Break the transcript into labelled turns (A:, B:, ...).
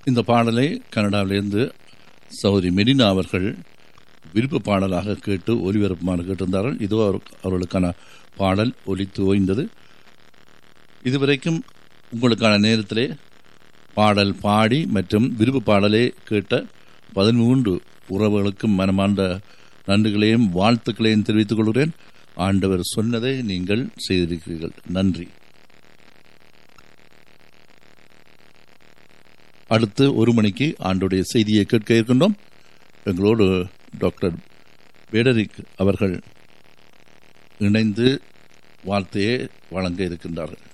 A: இந்த பாடலை கனடாவிலிருந்து சௌரி மெடினா அவர்கள் விருப்ப பாடலாக கேட்டு ஒலிபரப்புமாறு கேட்டிருந்தார்கள் இதோ அவர் அவர்களுக்கான பாடல் ஒலித்து ஓய்ந்தது இதுவரைக்கும் உங்களுக்கான நேரத்திலே பாடல் பாடி மற்றும் விருப்ப பாடலே கேட்ட பதிமூன்று உறவுகளுக்கும் மனமார்ந்த நன்றிகளையும் வாழ்த்துக்களையும் தெரிவித்துக் கொள்கிறேன் ஆண்டவர் சொன்னதை நீங்கள் செய்திருக்கிறீர்கள் நன்றி அடுத்து ஒரு மணிக்கு ஆண்டுடைய செய்தியை கேட்க இருக்கின்றோம் எங்களோடு டாக்டர் பேடரிக் அவர்கள் இணைந்து வார்த்தையை வழங்க இருக்கின்றார்கள்